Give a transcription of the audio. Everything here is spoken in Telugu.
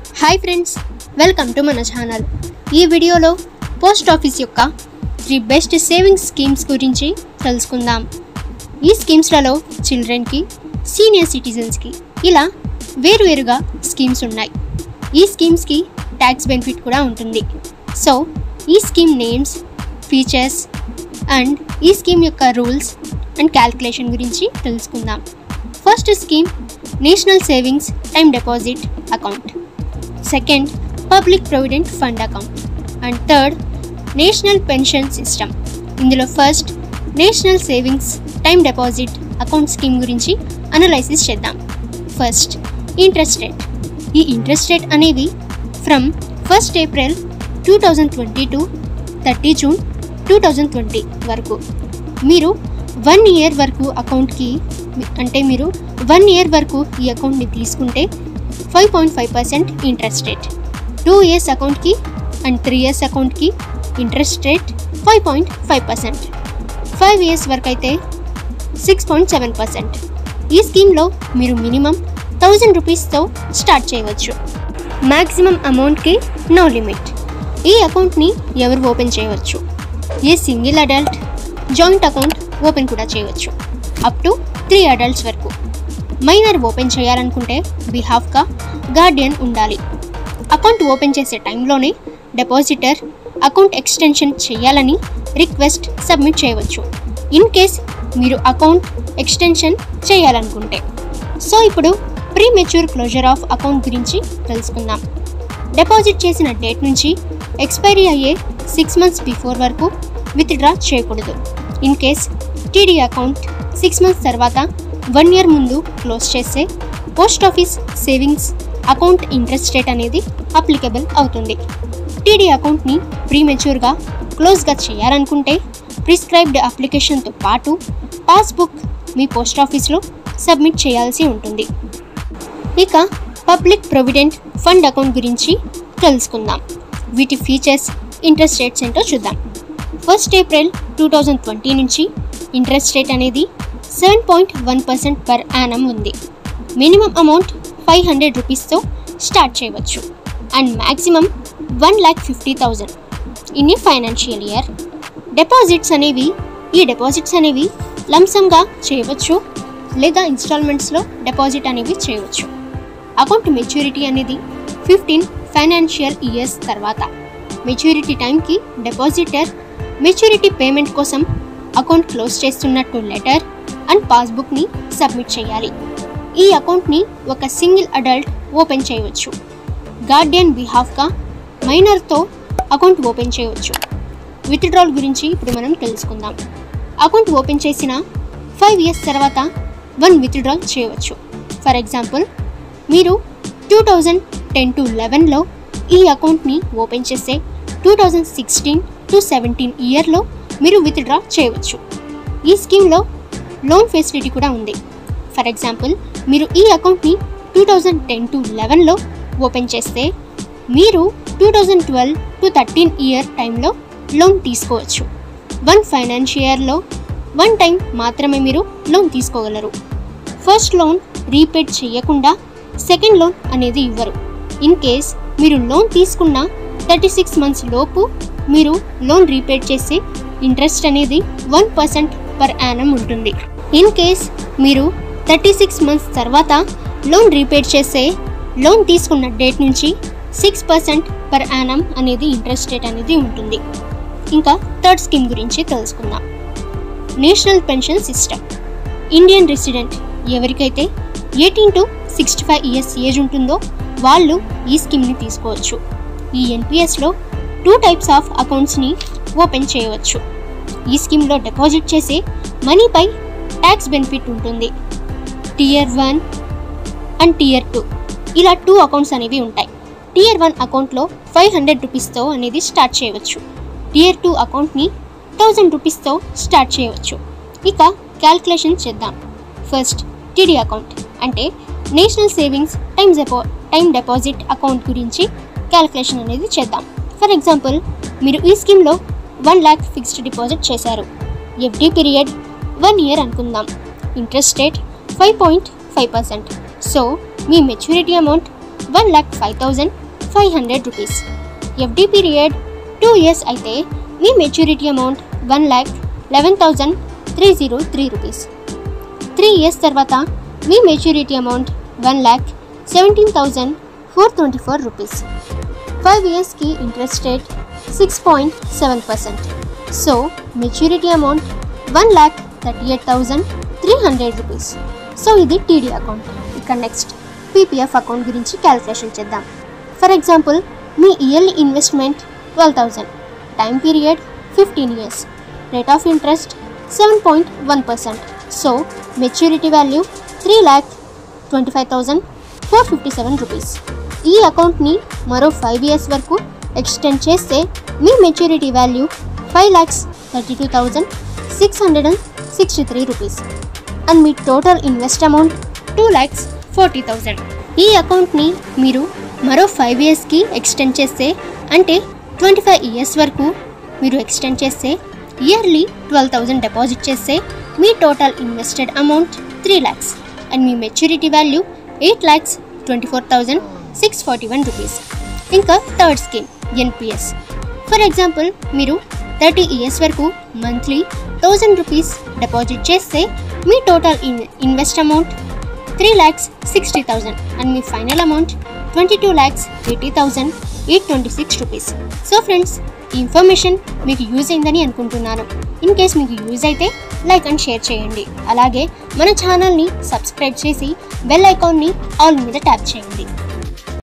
హాయ్ ఫ్రెండ్స్ వెల్కమ్ టు మన ఛానల్ ఈ వీడియోలో పోస్ట్ ఆఫీస్ యొక్క త్రీ బెస్ట్ సేవింగ్స్ స్కీమ్స్ గురించి తెలుసుకుందాం ఈ స్కీమ్స్లలో చిల్డ్రన్కి సీనియర్ సిటిజన్స్కి ఇలా వేరువేరుగా స్కీమ్స్ ఉన్నాయి ఈ స్కీమ్స్కి ట్యాక్స్ బెనిఫిట్ కూడా ఉంటుంది సో ఈ స్కీమ్ నేమ్స్ ఫీచర్స్ అండ్ ఈ స్కీమ్ యొక్క రూల్స్ అండ్ క్యాల్కులేషన్ గురించి తెలుసుకుందాం first scheme national savings time deposit account second public provident fund account and third national pension system ఇందులో first national savings time deposit account scheme గురించి అనలైసిస్ చేద్దాం ఫస్ట్ ఇంట్రెస్ట్ రేట్ ఈ ఇంట్రెస్ట్ రేట్ అనేవి from first April two thousand twenty to thirty June two thousand twenty వరకు మీరు వన్ ఇయర్ వరకు అకౌంట్కి అంటే మీరు వన్ ఇయర్ వరకు ఈ అకౌంట్ని తీసుకుంటే five point five percent interest rate two years అకౌంట్కి అండ్ త్రీ ఇయర్స్ అకౌంట్కి interest rate five point five percent five years వరకు అయితే సిక్స్ పాయింట్ సెవెన్ పర్సెంట్ ఈ స్కీమ్లో మీరు మినిమం థౌజండ్ రూపీస్తో స్టార్ట్ చేయవచ్చు మ్యాక్సిమం అమౌంట్కి నో లిమిట్ ఈ అకౌంట్ని ఎవరు ఓపెన్ చేయవచ్చు a single adult joint account open కూడా చేయవచ్చు అప్ టు త్రీ అడల్ట్స్ వరకు మైనర్ ఓపెన్ చేయాలనుకుంటే బిహాఫ్గా గార్డియన్ ఉండాలి అకౌంట్ ఓపెన్ చేసే టైంలోనే డిపాజిటర్ అకౌంట్ ఎక్స్టెన్షన్ చేయాలని రిక్వెస్ట్ సబ్మిట్ చేయవచ్చు ఇన్ కేస్ మీరు అకౌంట్ ఎక్స్టెన్షన్ చేయాలనుకుంటే సో ఇప్పుడు premature closure of account గురించి తెలుసుకుందాం డిపాజిట్ చేసిన డేట్ నుంచి ఎక్స్పైరీ అయ్యే సిక్స్ మంత్స్ బిఫోర్ వరకు విత్డ్రా చేయకూడదు in case TD account six months తర్వాత వన్ ఇయర్ ముందు క్లోజ్ చేస్తే post office savings account interest rate అనేది అప్లికబుల్ అవుతుంది టీడీ అకౌంట్ని ప్రీమెచ్యూర్గా క్లోజ్గా చేయాలనుకుంటే ప్రిస్క్రైబ్డ్ అప్లికేషన్తో పాటు పాస్బుక్ మీ పోస్ట్ ఆఫీస్లో సబ్మిట్ చేయాల్సి ఉంటుంది ఇక పబ్లిక్ ప్రొవిడెంట్ ఫండ్ అకౌంట్ గురించి తెలుసుకుందాం వీటి ఫీచర్స్ ఇంట్రెస్ట్ రేట్స్ ఏంటో చూద్దాం first April two thousand twenty నుంచి ఇంట్రెస్ట్ రేట్ అనేది seven point one percent per annum ఉంది మినిమం అమౌంట్ ఫైవ్ హండ్రెడ్ రూపీస్తో స్టార్ట్ చేయవచ్చు and maximum one lakh fifty thousand in a financial year deposits అనేవి ఈ డిపాజిట్స్ అనేవి లంసంగా చేయవచ్చు లేదా ఇన్స్టాల్మెంట్స్లో డిపాజిట్ అనేవి చేయవచ్చు అకౌంట్ మెచ్యూరిటీ అనేది ఫిఫ్టీన్ ఫైనాన్షియల్ ఇయర్స్ తర్వాత మెచ్యూరిటీ టైంకి డిపాజిటర్ మెచ్యూరిటీ పేమెంట్ కోసం అకౌంట్ క్లోజ్ చేస్తున్నట్టు లెటర్ అండ్ పాస్బుక్ని సబ్మిట్ చేయాలి ఈ అకౌంట్ని ఒక సింగిల్ అడల్ట్ ఓపెన్ చేయవచ్చు గార్డియన్ బిహాఫ్గా మైనర్తో అకౌంట్ ఓపెన్ చేయవచ్చు విత్డ్రాల్ గురించి ఇప్పుడు మనం తెలుసుకుందాం అకౌంట్ ఓపెన్ చేసిన ఫైవ్ ఇయర్స్ తర్వాత వన్ విత్డ్రాల్ చేయవచ్చు ఫర్ ఎగ్జాంపుల్ మీరు టూ థౌజండ్ టెన్ టు లెవెన్లో ఈ అకౌంట్ని ఓపెన్ చేస్తే two thousand sixteen to seventeen ఇయర్లో మీరు విత్డ్రా చేయవచ్చు ఈ స్కీమ్లో లోన్ ఫెసిలిటీ కూడా ఉంది ఫర్ ఎగ్జాంపుల్ మీరు ఈ అకౌంట్ని టూ థౌజండ్ టెన్ టు లెవెన్లో ఓపెన్ చేస్తే మీరు two thousand twelve to thirteen year టైంలో లోన్ తీసుకోవచ్చు వన్ ఫైనాన్షియర్లో వన్ టైం మాత్రమే మీరు లోన్ తీసుకోగలరు ఫస్ట్ లోన్ రీపేడ్ చేయకుండా సెకండ్ లోన్ అనేది ఇవ్వరు ఇన్ కేస్ మీరు లోన్ తీసుకున్న థర్టీ సిక్స్ మంత్స్ లోపు మీరు లోన్ రీపేడ్ చేసి ఇంట్రెస్ట్ అనేది వన్ పర్సెంట్ పర్ యానం ఉంటుంది ఇన్ కేస్ మీరు థర్టీ సిక్స్ మంత్స్ తర్వాత లోన్ రీపేడ్ చేస్తే లోన్ తీసుకున్న డేట్ నుంచి సిక్స్ పర్సెంట్ పర్ యానం అనేది ఇంట్రెస్ట్ రేట్ అనేది ఉంటుంది ఇంకా థర్డ్ స్కీమ్ గురించి తెలుసుకుందాం national pension system Indian resident ఎవరికైతే eighteen to sixty five years age ఉంటుందో వాళ్ళు ఈ స్కీమ్ని తీసుకోవచ్చు ఈ ఎన్పిఎస్లో టూ టైప్స్ ఆఫ్ అకౌంట్స్ని ఓపెన్ చేయవచ్చు ఈ స్కీమ్లో డిపాజిట్ చేసే మనీపై ట్యాక్స్ బెనిఫిట్ ఉంటుంది tier one and tier two ఇలా టూ అకౌంట్స్ అనేవి ఉంటాయి టియర్ వన్ అకౌంట్లో ఫైవ్ హండ్రెడ్ రూపీస్తో అనేది స్టార్ట్ చేయవచ్చు టియర్ టూ అకౌంట్ని థౌజండ్ రూపీస్తో స్టార్ట్ చేయవచ్చు ఇక క్యాల్కులేషన్ చేద్దాం ఫస్ట్ టీడీ అకౌంట్ అంటే national savings time depot time deposit account గురించి క్యాల్కులేషన్ అనేది చేద్దాం ఫర్ ఎగ్జాంపుల్ మీరు ఈ స్కీమ్లో వన్ ల్యాక్ ఫిక్స్డ్ డిపాజిట్ చేశారు ఎఫ్డి పీరియడ్ వన్ ఇయర్ అనుకుందాం interest rate five point five percent so మీ maturity amount one lakh five thousand five hundred rupees FD period two years అయితే మీ maturity amount one lakh eleven thousand three zero three rupees three years తర్వాత మీ maturity amount one lakh seventeen thousand four twenty four rupees five ఇయర్స్కి interest rate six point seven percent so maturity amount one lakh thirty eight thousand three hundred rupees so ఇది టీడీ అకౌంట్ ఇక నెక్స్ట్ పీపీఎఫ్ అకౌంట్ గురించి క్యాలిక్యులేషన్ చేద్దాం ఫర్ ఎగ్జాంపుల్ మీ yearly investment twelve thousand time period fifteen years rate of interest seven point one percent so maturity value three lakh twenty five thousand four fifty seven rupees ఈ అకౌంట్ని మరో ఫైవ్ ఇయర్స్ వరకు ఎక్స్టెండ్ చేస్తే మీ maturity value five lakhs thirty two thousand six hundred and sixty three rupees and మీ total invest amount two lakhs forty thousand ఈ అకౌంట్ని మీరు మరో ఫైవ్ ఇయర్స్కి ఎక్స్టెండ్ చేస్తే అంటే ట్వంటీ ఫైవ్ ఇయర్స్ వరకు మీరు ఎక్స్టెండ్ చేస్తే ఇయర్లీ ట్వెల్వ్ థౌజండ్ డిపాజిట్ చేస్తే మీ total invested amount three lakhs and మీ maturity value eight lakhs twenty four thousand six forty one rupees ఇంకా third scheme NPS for example మీరు థర్టీ ఇయర్స్ వరకు మంత్లీ థౌజండ్ రూపీస్ డిపాజిట్ చేస్తే మీ total in invest amount three lakhs sixty thousand and మీ final amount twenty two lakhs eighty thousand eight twenty six rupees so friends ఈ ఇన్ఫర్మేషన్ మీకు యూజ్ అయిందని అనుకుంటున్నాను ఇన్ కేస్ మీకు యూజ్ అయితే లైక్ అండ్ షేర్ చేయండి అలాగే మన ఛానల్ని సబ్స్క్రైబ్ చేసి బెల్ ఐకాన్ని ఆల్ మీద ట్యాప్ చేయండి